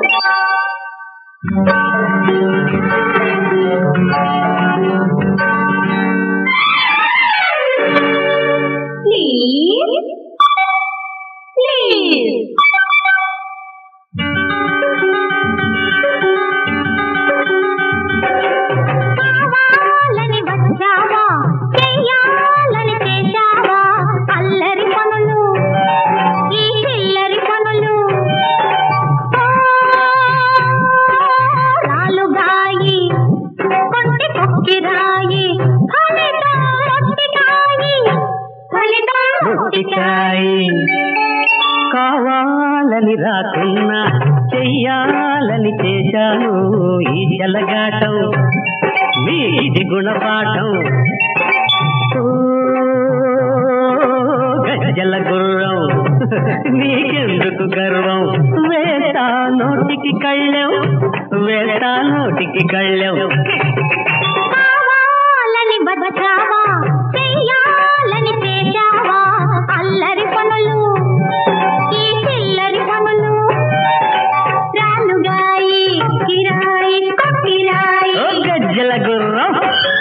please please కావాలని వచ్చావా చెయ్యాలని చేశావా అల్లరి పనులు ఈ చిల్లరి పనులు ఓ, రాలుగాయి కొట్టి కొక్కిరాయి ఫలితం మొట్టికాయి ఫలితం మొట్టికాయి కావాలని రాకున్నా చెయ్యాలని చేశాను ఈ చెలగాటం మీది గుణపాఠం ఓ, గజ్జల గుర్రం నీకెందుకు గర్వం వేస్తా నోటికి కళ్ళెం వేస్తా నోటికి కళ్ళెం కావాలని వచ్చావా చెయ్యాలని చేశావా అల్లరి పనులు ఈ చిల్లరి పనులు రాలుగాయి కిరాయి కొక్కిరాయి ఓ గజ్జల గుర్రం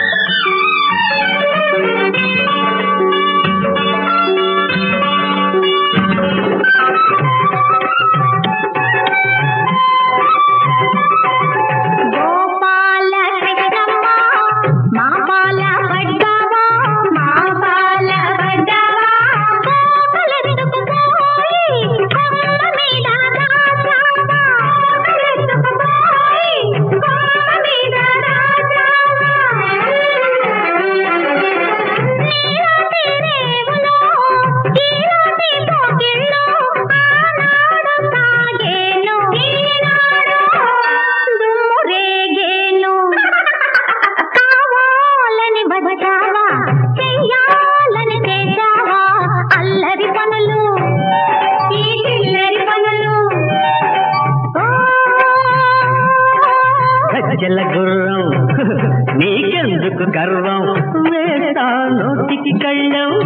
గోపాల కృష్ణమ్మ మా పాల పడ్డావా మా పాల పడ్డావా కోకలెత్తుకు పోయి కొమ్మ మీద దాచావా కోకలెత్తుకు పోయి కొమ్మ మీద దాచావా నీలాంటి రేవులో ఈనాటి కోకిళ్ళు ఆనాడు సాగేను ఈనాడు దుమ్ము రేగేను కావాలని వచ్చావా చెయ్యాలని చేశావా అల్లరి పనులు ఈ చిల్లరి పనులు ఓ గజ్జల గుర్రం నీకెందుకు గర్వం వేస్తా నోటికి కళ్ళం